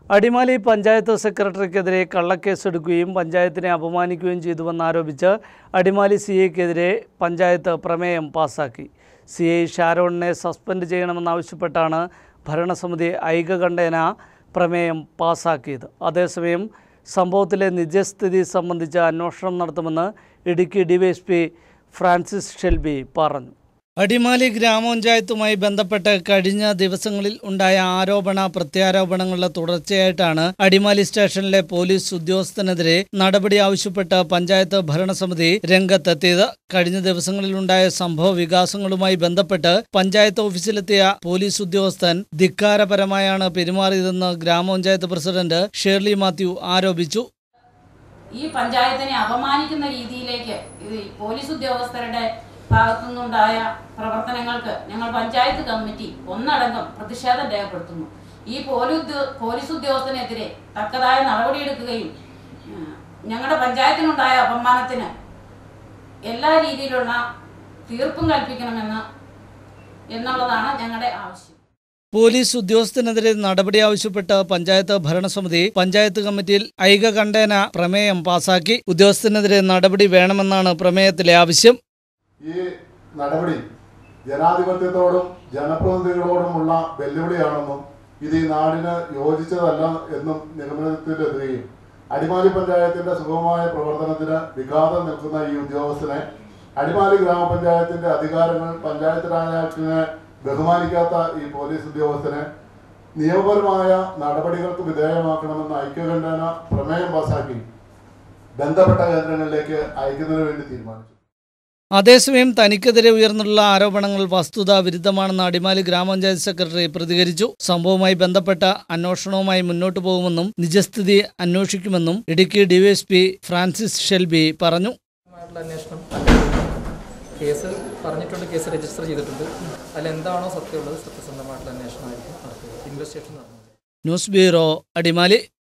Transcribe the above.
അടിമാലി പഞ്ചായത്ത് സെക്രട്ടറിക്കെതിരെ കള്ളക്കേസെടുക്കുകയും പഞ്ചായത്തിനെ അപമാനിക്കുകയും ചെയ്തുവെന്നാരോപിച്ച് അടിമാലി സി ഐക്കെതിരെ പഞ്ചായത്ത് പ്രമേയം പാസാക്കി സി ഐ ഷാരോണിനെ സസ്പെൻഡ് ചെയ്യണമെന്നാവശ്യപ്പെട്ടാണ് ഭരണസമിതി ഐകകണ്ഠേന പ്രമേയം പാസാക്കിയത് അതേസമയം സംഭവത്തിലെ നിജസ്ഥിതി സംബന്ധിച്ച് അന്വേഷണം നടത്തുമെന്ന് ഇടുക്കി ഡിവൈഎസ്പി ഫ്രാൻസിസ് ഷെൽബി പറഞ്ഞു അടിമാലി ഗ്രാമപഞ്ചായത്തുമായി ബന്ധപ്പെട്ട് കഴിഞ്ഞ ദിവസങ്ങളിൽ ഉണ്ടായ ആരോപണ പ്രത്യാരോപണങ്ങളുടെ തുടർച്ചയായിട്ടാണ് അടിമാലി സ്റ്റേഷനിലെ പോലീസ് ഉദ്യോഗസ്ഥനെതിരെ നടപടി ആവശ്യപ്പെട്ട് പഞ്ചായത്ത് ഭരണസമിതി രംഗത്തെത്തിയത് കഴിഞ്ഞ ദിവസങ്ങളിൽ ഉണ്ടായ സംഭവ വികാസങ്ങളുമായി ബന്ധപ്പെട്ട് പഞ്ചായത്ത് ഓഫീസിലെത്തിയ പോലീസ് ഉദ്യോഗസ്ഥൻ ധിക്കാരപരമായാണ് പെരുമാറിയതെന്ന് ഗ്രാമപഞ്ചായത്ത് പ്രസിഡന്റ് ഷേർലി മാത്യു ആരോപിച്ചു ഈ പഞ്ചായത്തിനെ അപമാനിക്കുന്ന രീതിയിലേക്ക് ഇത് ഈ പോലീസ് ഉദ്യോഗസ്ഥരുടെ ഭാഗത്തുനിന്നുണ്ടായ പ്രവർത്തനങ്ങൾക്ക് ഞങ്ങൾ പഞ്ചായത്ത് കമ്മിറ്റി ഒന്നടങ്കം പ്രതിഷേധം രേഖപ്പെടുത്തുന്നു ഈ പോലീസ് ഉദ്യോ- പോലീസ് ഉദ്യോഗസ്ഥനെതിരെ തക്കതായ നടപടിയെടുക്കുകയും ഉം, ഞങ്ങളുടെ പഞ്ചായത്തിനുണ്ടായ അപമാനത്തിന് എല്ലാ രീതിയിലുള്ള തീർപ്പും കൽപ്പിക്കണമെന്ന് എന്നുള്ളതാണ് ഞങ്ങളുടെ ആവശ്യം പോലീസ് ഉദ്യോഗസ്ഥനെതിരെ നടപടി ആവശ്യപ്പെട്ട് പഞ്ചായത്ത് ഭരണസമിതി പഞ്ചായത്ത് കമ്മിറ്റിയിൽ ഐകകണ്ഠേന പ്രമേയം പാസാക്കി ഉദ്യോഗസ്ഥനെതിരെ നടപടി വേണമെന്നാണ് പ്രമേയത്തിലെ ആവശ്യം ഈ നടപടി ജനാധിപത്യത്തോടും ജനപ്രതിനിധികളോടുമുള്ള വെല്ലുവിളിയാണെന്നും ഇത് ഈ നാടിന് യോജിച്ചതല്ല എന്നും നിഗമനത്തിലെത്തുകയും അടിമാലി പഞ്ചായത്തിന്റെ സുഗമമായ പ്രവർത്തനത്തിന് വിഘാതം നിൽക്കുന്ന ഈ ഉദ്യോഗസ്ഥനെ അടിമാലി ഗ്രാമപഞ്ചായത്തിന്റെ അധികാരങ്ങൾ പഞ്ചായത്ത് രാജ് ആക്ടിനെ ബഹുമാനിക്കാത്ത ഈ പോലീസ് ഉദ്യോഗസ്ഥനെ നിയമപരമായ നടപടികൾക്ക് വിധേയമാക്കണമെന്ന് ഐക്യകണ്ഠേന പ്രമേയം പാസാക്കി ബന്ധപ്പെട്ട കേന്ദ്രങ്ങളിലേക്ക് അയക്കുന്നതിന് വേണ്ടി തീരുമാനിച്ചു അതേസമയം തനിക്കെതിരെ ഉയർന്നുള്ള ആരോപണങ്ങൾ വസ്തുതാ വിരുദ്ധമാണെന്ന് അടിമാലി ഗ്രാമപഞ്ചായത്ത് സെക്രട്ടറി പ്രതികരിച്ചു സംഭവവുമായി ബന്ധപ്പെട്ട അന്വേഷണവുമായി മുന്നോട്ടു പോകുമെന്നും നിജസ്ഥിതി അന്വേഷിക്കുമെന്നും ഇടുക്കി ഡിവൈഎസ്പി ഫ്രാൻസിസ് ഷെൽബി പറഞ്ഞു ആയിട്ടുള്ള അന്വേഷണം അന്വേഷിക്കണം. കേസ് പറഞ്ഞിട്ടുണ്ട് കേസ് രജിസ്റ്റർ ചെയ്തിട്ടുണ്ട് അതിൽ എന്താണോ സത്യമുള്ളത് സത്യസന്ധമായിട്ടുള്ള അന്വേഷണമായിരിക്കും നടത്തുക ഇൻവെസ്റ്റിഗേഷൻ നടന്നത് ന്യൂസ് ബ്യൂറോ അടിമാലി